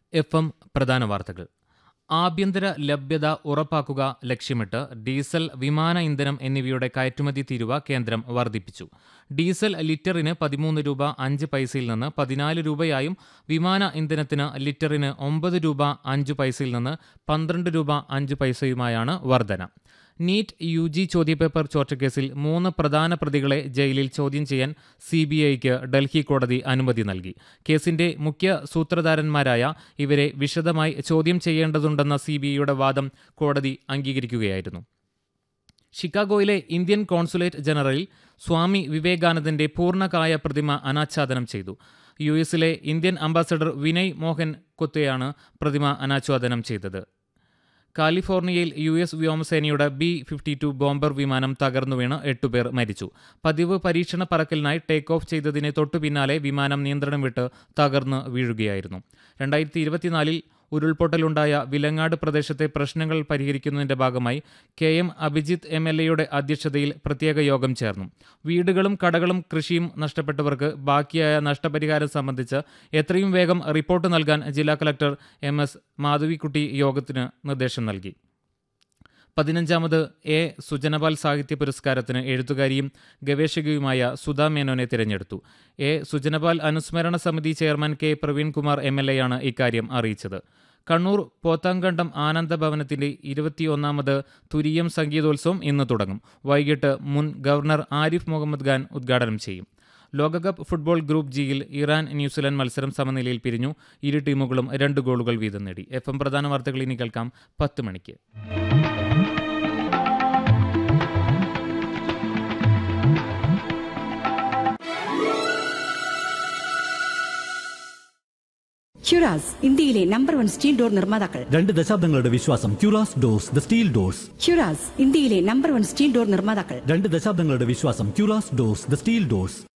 F M പ്രധാന വാർത്തകൾ ആഭ്യന്തര ലഭ്യത ഉറപ്പാക്കുക ലക്ഷ്യമിട്ട് ഡീസൽ വിമാന ഇന്ധനം എന്നിവയുടെ കയറ്റുമതി തീരുവ കേന്ദ്രം വർദ്ധിപ്പിച്ചു ഡീസൽ ലിറ്ററിന് പതിമൂന്ന് രൂപ അഞ്ച് പൈസയിൽ നിന്ന് പതിനാല് രൂപയായും വിമാന ഇന്ധനത്തിന് ലിറ്ററിന് ഒമ്പത് രൂപ അഞ്ച് പൈസയിൽ നിന്ന് പന്ത്രണ്ട് രൂപ അഞ്ച് പൈസയുമായാണ് വർധന നീറ്റ് യു ജി ചോദ്യപേപ്പർ ചോർച്ചക്കേസിൽ മൂന്ന് പ്രധാന പ്രതികളെ ജയിലിൽ ചോദ്യം ചെയ്യാൻ സി ബി ഐക്ക് ഡൽഹി കോടതി അനുമതി നൽകി കേസിന്റെ മുഖ്യ സൂത്രധാരന്മാരായ ഇവരെ വിശദമായി ചോദ്യം ചെയ്യേണ്ടതുണ്ടെന്ന സി ബി ഐയുടെ വാദം കോടതി അംഗീകരിക്കുകയായിരുന്നു ഷിക്കാഗോയിലെ ഇന്ത്യൻ കോൺസുലേറ്റ് ജനറലിൽ സ്വാമി വിവേകാനന്ദന്റെ പൂർണ്ണകായ പ്രതിമ അനാച്ഛാദനം ചെയ്തു യു എസിലെ ഇന്ത്യൻ അംബാസഡർ വിനയ് മോഹൻ കുത്തയാണ് പ്രതിമ അനാച്ഛാദനം ചെയ്തത് കാലിഫോർണിയയിൽ യു എസ് വ്യോമസേനയുടെ ബി ഫിഫ്റ്റി ടു ബോംബർ വിമാനം തകർന്നു വീണ് എട്ടുപേർ മരിച്ചു പതിവ് പരീക്ഷണ പറക്കലിനായി ടേക്ക് ഓഫ് ചെയ്തതിന് തൊട്ടു പിന്നാലെ വിമാനം നിയന്ത്രണം വിട്ട് തകർന്ന് വീഴുകയായിരുന്നു രണ്ടായിരത്തി ഇരുപത്തിനാലിൽ ഉരുൾപൊട്ടലുണ്ടായ വിലങ്ങാട് പ്രദേശത്തെ പ്രശ്നങ്ങൾ പരിഹരിക്കുന്നതിന്റെ ഭാഗമായി K M Abhijith M L എയുടെ അധ്യക്ഷതയിൽ പ്രത്യേക യോഗം ചേർന്നു വീടുകളും കടകളും കൃഷിയും നഷ്ടപ്പെട്ടവർക്ക് ബാക്കിയായ നഷ്ടപരിഹാരം സംബന്ധിച്ച് എത്രയും വേഗം റിപ്പോർട്ട് നൽകാൻ ജില്ലാ കളക്ടർ എം എസ് മാധവിക്കുട്ടി യോഗത്തിന് നിർദ്ദേശം നൽകി പതിനഞ്ചാമത് എ സുജനപാൽ സാഹിത്യ പുരസ്കാരത്തിന് എഴുത്തുകാരിയും ഗവേഷകയുമായ സുധാ മേനോനെ തിരഞ്ഞെടുത്തു എ സുജനപാൽ അനുസ്മരണ സമിതി chairman K Praveenkumar M L എയാണ് ഇക്കാര്യം അറിയിച്ചത് കണ്ണൂർ പോത്താങ്കണ്ടം ആനന്ദഭവനത്തിന്റെ ഇരുപത്തിയൊന്നാമത് തുരീയം സംഗീതോത്സവം ഇന്ന് തുടങ്ങും വൈകിട്ട് മുൻ ഗവർണർ ആരിഫ് മുഹമ്മദ് ഖാൻ ഉദ്ഘാടനം ചെയ്യും ലോകകപ്പ് ഫുട്ബോൾ ഗ്രൂപ്പ് ജിയിൽ ഇറാൻ ന്യൂസിലൻഡ് മത്സരം സമനിലയിൽ പിരിഞ്ഞു ഇരു ടീമുകളും രണ്ട് ഗോളുകൾ വീതം നേടി എഫ് എം പ്രധാന വാർത്തകൾ ഇനി കേൾക്കാം പത്ത് മണിക്ക് ഹ്യുറാസ് ഇന്ത്യയിലെ നമ്പർ വൺ സ്റ്റീൽ ഡോർ നിർമ്മാതാക്കൾ രണ്ട് ദശാബ്ദങ്ങളുടെ വിശ്വാസം ക്യൂറാസ് ഡോർസ് ദ സ്റ്റീൽ ഡോർസ് ഹ്യുറാസ് ഇന്ത്യയിലെ നമ്പർ വൺ സ്റ്റീൽ ഡോർ നിർമ്മാതാക്കൾ രണ്ട് ദശാബ്ദങ്ങളുടെ വിശ്വാസം ക്യൂറാസ് ഡോർസ് ദ സ്റ്റീൽ ഡോർസ്